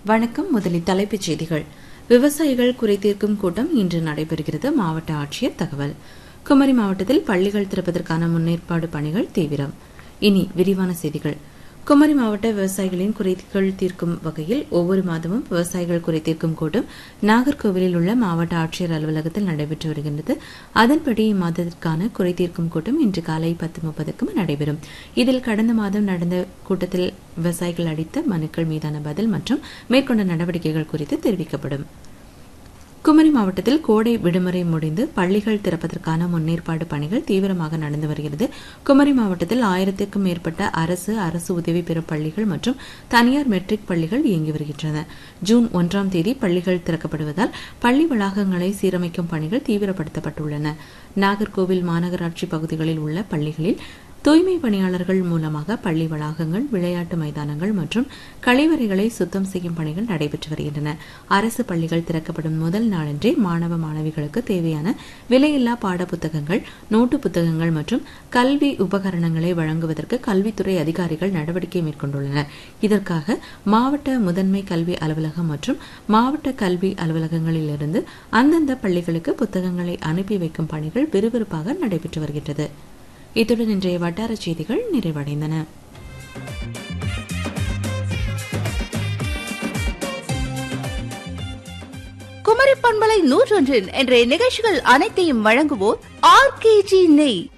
வணக்கம் முதலில் தலைப்புச் செய்திகள் விவசாயிகள் குறைதீர்க்கும் கூட்டம் இன்று நடைபெறுகிறது மாவட்ட ஆட்சியர் தகவல் குமரி மாவட்டத்தில் பள்ளிகள் திறப்பதற்கான முன்னேற்பாடு பணிகள் தீவிரம் இனி விரிவான செய்திகள் குமரி மாவட்ட விவசாயிகளின் குறைகள் தீர்க்கும் வகையில் ஒவ்வொரு மாதமும் விவசாயிகள் குறை தீர்க்கும் கூட்டம் நாகர்கோவிலில் உள்ள மாவட்ட ஆட்சியர் அலுவலகத்தில் நடைபெற்று வருகின்றது அதன்படி இம்மாதத்திற்கான குறை தீர்க்கும் கூட்டம் இன்று காலை பத்து முப்பதுக்கு நடைபெறும் இதில் கடந்த மாதம் நடந்த கூட்டத்தில் விவசாயிகள் அளித்த மனுக்கள் மீதான பதில் மற்றும் மேற்கொண்ட நடவடிக்கைகள் குறித்து தெரிவிக்கப்படும் குமரி மாவட்டத்தில் கோடை விடுமுறை முடிந்து பள்ளிகள் திறப்பதற்கான முன்னேற்பாடு பணிகள் தீவிரமாக நடந்து வருகிறது குமரி மாவட்டத்தில் ஆயிரத்திற்கும் மேற்பட்ட அரசு அரசு உதவி பெறும் பள்ளிகள் மற்றும் தனியார் மெட்ரிக் பள்ளிகள் இயங்கி வருகின்றன ஜூன் ஒன்றாம் தேதி பள்ளிகள் திறக்கப்படுவதால் பள்ளி வளாகங்களை சீரமைக்கும் பணிகள் தீவிரப்படுத்தப்பட்டுள்ளன நாகர்கோவில் மாநகராட்சி பகுதிகளில் உள்ள பள்ளிகளில் தூய்மை பணியாளர்கள் மூலமாக பள்ளி வளாகங்கள் விளையாட்டு மைதானங்கள் மற்றும் கழிவறைகளை சுத்தம் செய்யும் பணிகள் நடைபெற்று வருகின்றன அரசு பள்ளிகள் திறக்கப்படும் முதல் நாளன்றே மாணவ மாணவிகளுக்கு தேவையான விலையில்லா பாட புத்தகங்கள் நோட்டு புத்தகங்கள் மற்றும் கல்வி உபகரணங்களை வழங்குவதற்கு கல்வித்துறை அதிகாரிகள் நடவடிக்கை மேற்கொண்டுள்ளனர் இதற்காக மாவட்ட முதன்மை கல்வி அலுவலகம் மற்றும் மாவட்ட கல்வி அலுவலகங்களிலிருந்து அந்தந்த பள்ளிகளுக்கு புத்தகங்களை அனுப்பி வைக்கும் பணிகள் விறுவிறுப்பாக நடைபெற்று வருகின்றது இத்துடன் இன்றைய வட்டார செய்திகள் நிறைவடைந்தன குமரி பண்பலை நூற்றொன்றின் இன்றைய நிகழ்ச்சிகள் அனைத்தையும் வழங்குவோர் ஆர் கே ஜி நெய்